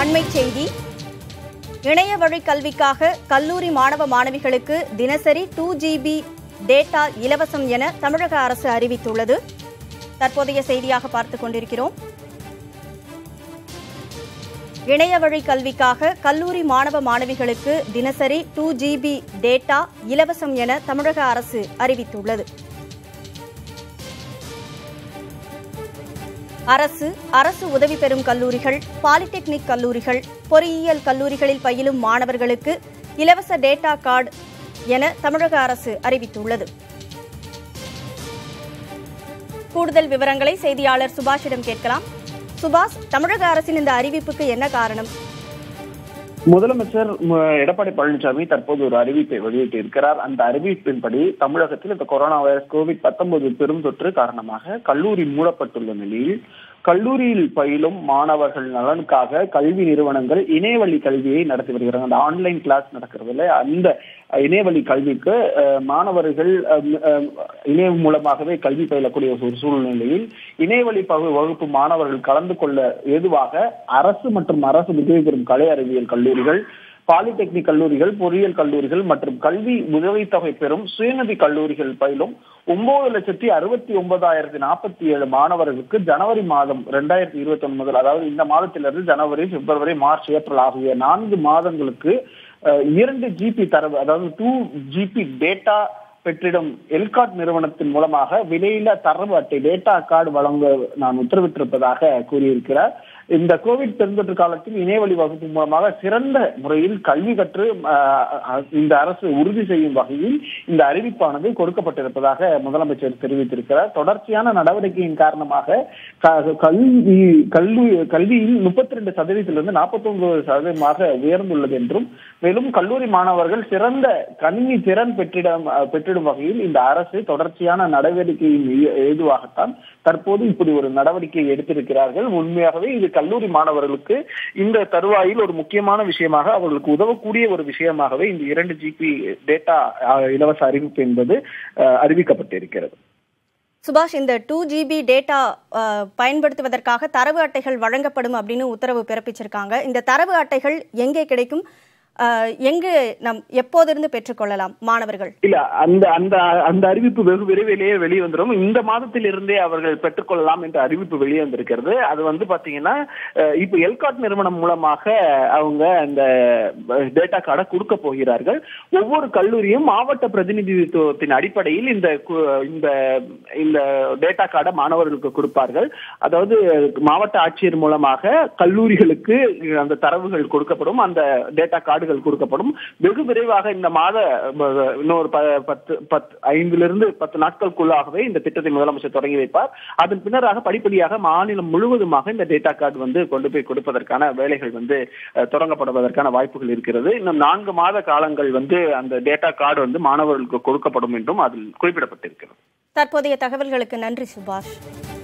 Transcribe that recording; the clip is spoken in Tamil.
அண்மைச் செய்தி இணைய வழி கல்விக்காக கல்லூரி மாணவ மாணவிகளுக்கு தினசரி டூ ஜிபி டேட்டா இலவசம் என தமிழக அரசு அறிவித்துள்ளது தற்போதைய செய்தியாக பார்த்துக் கொண்டிருக்கிறோம் இணைய வழி கல்விக்காக கல்லூரி மாணவ மாணவிகளுக்கு தினசரி டூ ஜிபி டேட்டா இலவசம் என தமிழக அரசு அறிவித்துள்ளது அரசு அரசு உதவி பெறும் கல்லூரிகள் பாலிடெக்னிக் கல்லூரிகள் பொறியியல் கல்லூரிகளில் பயிலும் மாணவர்களுக்கு இலவச டேட்டா கார்டு என தமிழக அரசு அறிவித்துள்ளது கூடுதல் விவரங்களை செய்தியாளர் சுபாஷிடம் கேட்கலாம் சுபாஷ் தமிழக அரசின் இந்த அறிவிப்புக்கு என்ன காரணம் முதலமைச்சர் ம, எடப்பாடி பழனிசாமி தற்போது ஒரு அறிவிப்பை வெளியிட்டு இருக்கிறார் அந்த அறிவிப்பின்படி தமிழகத்தில் இந்த கொரோனா வைரஸ் கோவிட் 19 பெரும் தொற்று காரணமாக கல்லூரி மூடப்பட்டுள்ள நிலையில் கல்லூரியில் பயிலும் மாணவர்கள் நலனுக்காக கல்வி நிறுவனங்கள் இணையவழி கல்வியை நடத்தி வருகிறாங்க அந்த ஆன்லைன் கிளாஸ் நடக்கிறதுல அந்த இணையவழி கல்விக்கு அஹ், மாணவர்கள் அஹ், அஹ், இணையம் மூலமாகவே கல்வி பயிலக்கூடிய ஒரு சூழ்நிலையில் இணையவழி பகு வகுப்பு மாணவர்கள் கலந்து கொள்ள ஏதுவாக அரசு மற்றும் அரசு உதவி பெறும் கலை அறிவியல் கல்லூரிகள் பாலிடெக்னிக் கல்லூரிகள் பொறியியல் கல்லூரிகள் மற்றும் கல்வி உதவித்தொகை பெறும் சுயநிதி கல்லூரிகள் பயிலும் ஒன்பது லட்சத்தி அறுபத்தி ஒன்பதாயிரத்தி நாற்பத்தி ஏழு மாணவர்களுக்கு ஜனவரி மாதம் ரெண்டாயிரத்தி இருபத்தி ஒன்று முதல் அதாவது இந்த மாதத்திலிருந்து ஜனவரி பிப்ரவரி மார்ச் ஏப்ரல் ஆகிய நான்கு மாதங்களுக்கு அஹ், இரண்டு ஜிபி தரவு அதாவது டூ ஜிபி டேட்டா பெற்றிடும் எல்காட் நிறுவனத்தின் மூலமாக விலையில தரவு அட்டை டேட்டா கார்டு வழங்க நான் உத்தரவிட்டிருப்பதாக கூறியிருக்கிறார் இந்த கோவிட் பெருந்தொற்று காலத்தில் இணையவழி வகுப்பு மூலமாக சிறந்த முறையில் கல்வி கற்று அஹ், அஹ், இந்த அரசு உறுதி செய்யும் வகையில் இந்த அறிவிப்பானது கொடுக்கப்பட்டிருப்பதாக முதலமைச்சர் தெரிவித்திருக்கிறார் தொடர்ச்சியான நடவடிக்கையின் காரணமாக க- கல்வி கல்வி கல்வியில் முப்பத்தி ரெண்டு சதவீதத்திலிருந்து நாற்பத்தி ஒன்பது சதவீதமாக உயர்ந்துள்ளது என்றும் மேலும் கல்லூரி மாணவர்கள் சிறந்த கணினி திறன் பெற்றிடம் பெற்றிடும் வகையில் இந்த அரசு தொடர்ச்சியான நடவடிக்கையின் ஏ- ஏதுவாகத்தான் தற்போது இப்படி ஒரு நடவடிக்கையை எடுத்திருக்கிறார்கள் உண்மையாகவே இது கல்லூரி மாணவர்களுக்கு இந்த தருவாயில் ஒரு முக்கியமான விஷயமாக அவர்களுக்கு உதவக்கூடிய ஒரு விஷயமாகவே இந்த இரண்டு ஜிபி டேட்டா இலவச அறிவிப்பு என்பது அஹ், அறிவிக்கப்பட்டிருக்கிறது சுபாஷ் இந்த டூ ஜிபி டேட்டா பயன்படுத்துவதற்காக தரவு அட்டைகள் வழங்கப்படும் அப்படின்னு உத்தரவு பிறப்பிச்சிருக்காங்க இந்த தரவு அட்டைகள் எங்கே கிடைக்கும் அஹ், எங்கு நம் எப்போதிருந்து பெற்றுக்கொள்ளலாம் மாணவர்கள் இல்ல அந்த அந்த அந்த அறிவிப்பு வெகு விரைவிலேயே வெளிவந்துடும் இந்த மாதத்தில் இருந்தே அவர்கள் பெற்றுக்கொள்ளலாம் என்ற அறிவிப்பு வெளியே வந்திருக்கிறது அது வந்து பாத்தீங்கன்னா அஹ், இப்ப எல்காட் நிறுவனம் மூலமாக அவங்க அந்த டேட்டா கார்டை கொடுக்க போகிறார்கள் ஒவ்வொரு கல்லூரியும் மாவட்ட பிரதிநிதித்துவத்தின் அடிப்படையில் இந்த கு- இந்த இந்த டேட்டா கார்டை மாணவர்களுக்கு கொடுப்பார்கள் அதாவது மாவட்ட ஆட்சியர் மூலமாக கல்லூரிகளுக்கு அந்த தரவுகள் கொடுக்கப்படும் அந்த டேட்டா கார்டுகள் கொடுக்கப்படும் வெகு விரைவாக இந்த மாத ப- இன்னொரு ப- பத்து பத்து ஐந்திலிருந்து பத்து நாட்களுக்குள்ளாகவே இந்த திட்டத்தை முதலமைச்சர் தொடங்கி வைப்பார் அதன் பின்னராக படிப்படியாக மாநிலம் முழுவதுமாக இந்த டேட்டா கார்டு வந்து கொண்டு போய் கொடுப்பதற்கான வேலைகள் வந்து அஹ், தொடங்கப்படுவதற்கான வாய்ப்புகள் இருக்கிறது இன்னும் நான்கு மாத காலங்கள் வந்து அந்த டேட்டா கார்டு வந்து மாணவர்களுக்கு கொடுக்கப்படும் என்றும் அதில் குறிப்பிடப்பட்டிருக்கிறது தற்போதைய தகவல்களுக்கு நன்றி சுபாஷ்